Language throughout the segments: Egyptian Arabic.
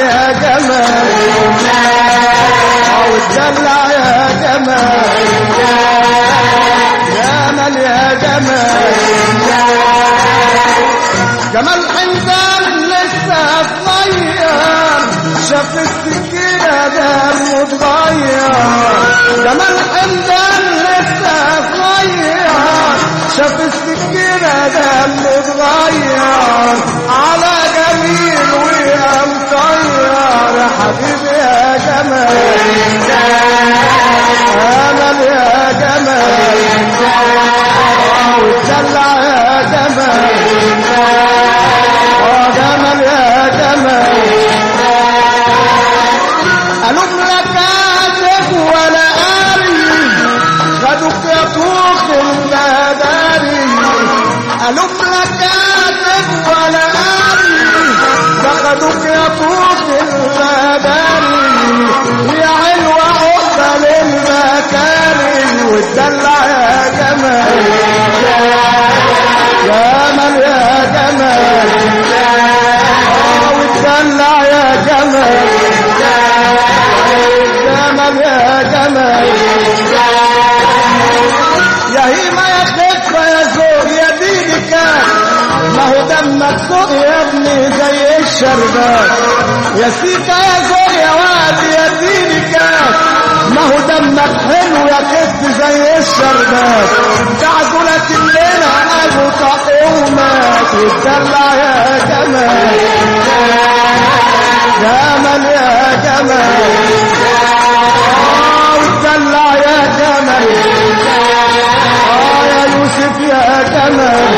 يا جمال او اتدلع يا جمال جمال يا جمال جمال حمدان لسه صغير شاف السكينة دمه اتغير جمال حمدان لسه صغير شاف السكينة دمه اتغير على جميل ويا مطير يا حبيبي يا جمال امل يا جمال وتدلع يا جمال اه جمال يا جمال قالوا لك كاتب ولا قاري خدوك يا طوخ المداري قالوا لك كاتب ولا قاري ده خدوك يا طوخ المداري يا علوة عقبة للمكاري وتدلع يا جمال جمال يا جمال آه، وتدلع يا جمال جمال يا جمال يا هيما يا خفة يا زوج يا ديني كان ما هو دمك سوق يا ابني زي الشربات يا سيكا يا زوج يا واد يا ديني كان ما هو دمك حلو يا خف زي الشربات تعزلك الليلة قالوا تقومك وتدلع يا جمال جمال يا جمال آه، وتدلع يا جمال اه يا يوسف يا جمال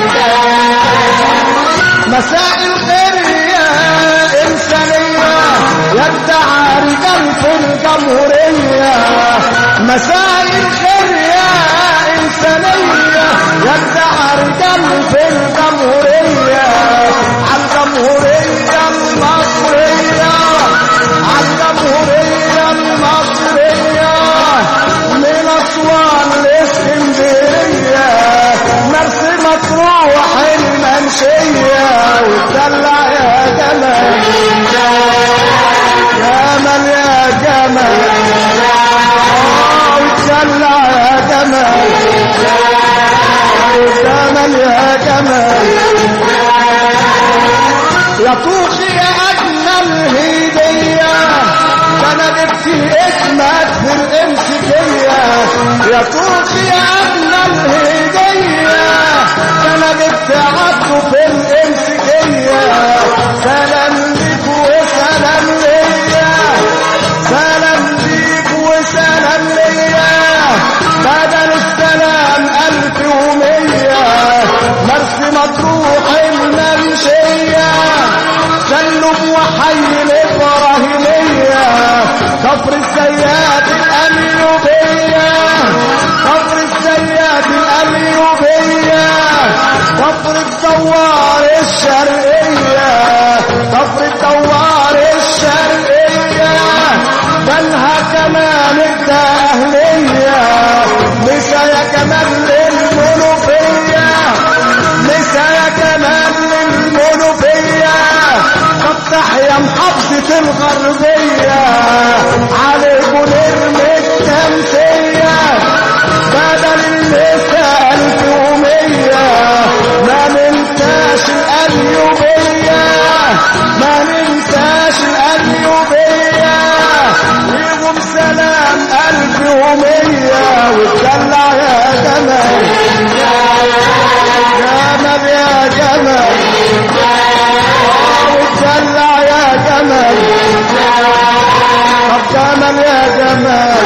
مساء الخير يا إنسانية يدعى رجال في الجمهورية مساء الخير يا إنسانية يدعى رجال في الجمهورية عالجمهورية المصرية عالجمهورية المصرية من أسوان لإسكندرية مرسي مطروح المنشية وتدلع يا جمال جمال يا جمال آه، وتدلع يا جمال جمال يا جمال يا طوخي يا أجمل هدية ده أنا جبت اسمك في الإمسكية يا طوخي يا أجمل هدية ده أنا جبت عبده في الإمسكية سلام ليك وسلام ليا سلام ليك وسلام ليا بدل السلام ألف ومية مرسي مطروح المنشية سلم وحي الإبراهيمية كفر الزيات الأميوبية كفر الزيات الأميوبية كفر الدوار الشرقية كفر الدوار الشرقية بلها كمان الدهلية مسا يا كمان للمنوفية مسا يا كمان للمنوفية فتح يا محافظة الغربية عليكم نرمي التمثية بدل المسا ألف ومية ما ننساش الأيوبية ما ننساش الأيوبية ليهم سلام ألف ومية وتدلع يا جمال جمال يا جمال آه، وتدلع يا جمال طب جمال يا جمال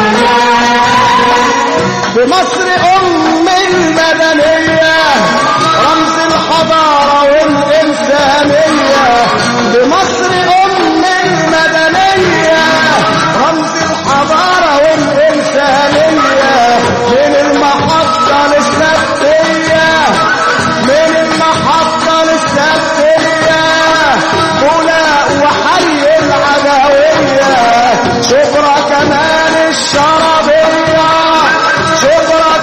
بمصر أم المدنية رمز الحضارة والإنسانية بمصر أم المدنية رمز الحضارة والإنسانية من المحطة للسبتية من المحطة للسبتية بولاء وحي العدوية شبرا كمان الشربية شبرا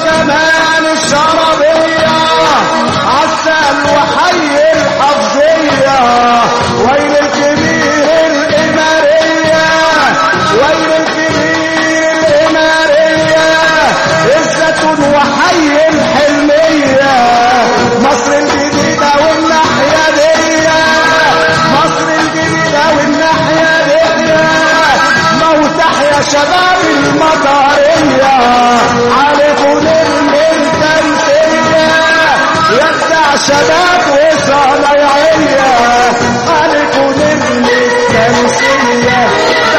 يا شباب المطرية عليكم الملكنسية يدع شباب وصنايعية عليكم الملكنسية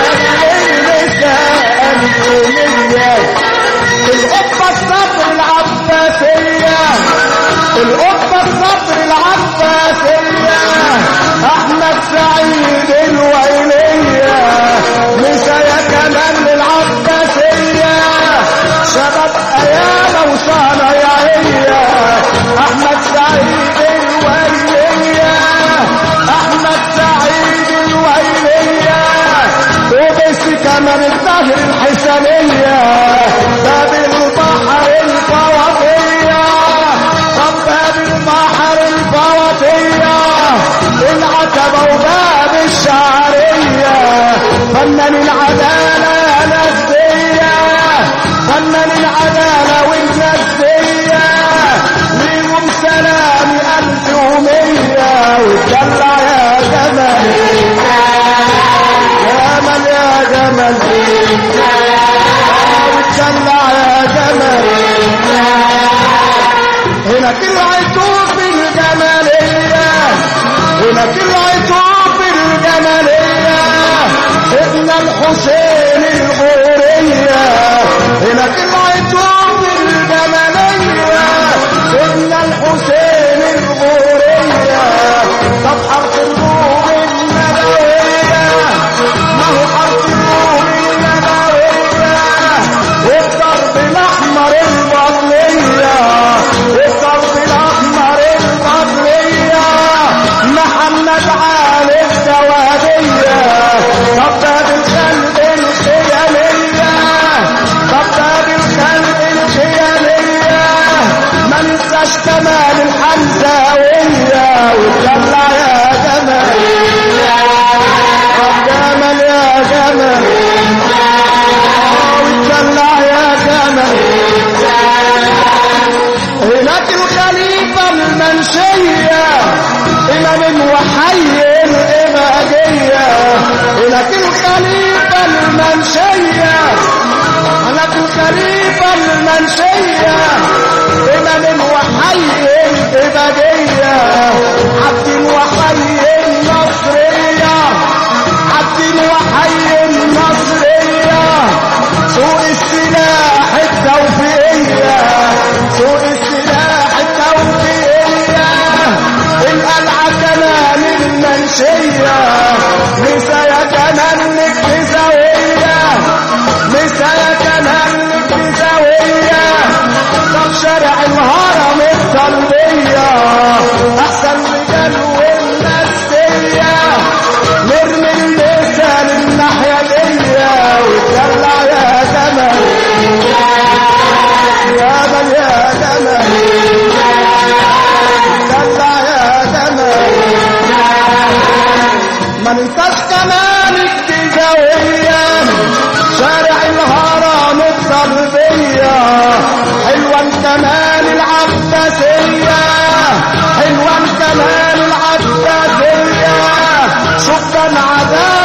القبة الصبر العباسية القبة الصبر العباسية احمد سعيد الويلية مسايا كمان للعباسية شباب ايام وصنايعية احمد سعيد الويلية احمد سعيد الويلية وبس كمان الظهر الحسنية باب البحر الفوطية طب باب البحر الفوطية العتبة وباب الشعرية فنان العدالة نسية فنان العدالة والنسية ليهم سلام ألف ومية وتدلع يا جمال جمال يا جمال وتدلع يا جمال هنا طلعتوا في الجمالية هنا طلعتوا في الجمالية ابن الحسين الغورية هنا طلعتوا في الجمالية ابن الحسين الغورية طب حرف الروم النبوية ما هو حرف الروم النبوية والضرب الأحمر البطلية الضرب الأحمر البطلية محمد علي السوادية طباب القلب الخيالية طباب القلب الخيالية ما ننساش كمان الحمزاوية وتطلع يا جمال طب جمال يا جمال وتطلع يا جمال هناك الخليفة المنشية إمام وحي الإمامية هناك الخليفة المنشية هناك الخليفة المنشية إمام وحي الإمامية عبد وحي النصرية عبد وحي النصرية سوق السلاح التوفيقية سوق السلاح التوفيقية القلعة كمان المنشية مسايا كمان الجزاوية مسايا كمان الجزاوية طب شارع الهرم الطلبية أحسن رجال والنسية نرمي اللسان الناحية دي وتدلع يا جمال يا من يا جمال دلع يا جمال ما ننساش كمان الجزاوية شارع الهرم الضربية حلوة كمان العباسية حلوة كمان العباسية شكرا عذاب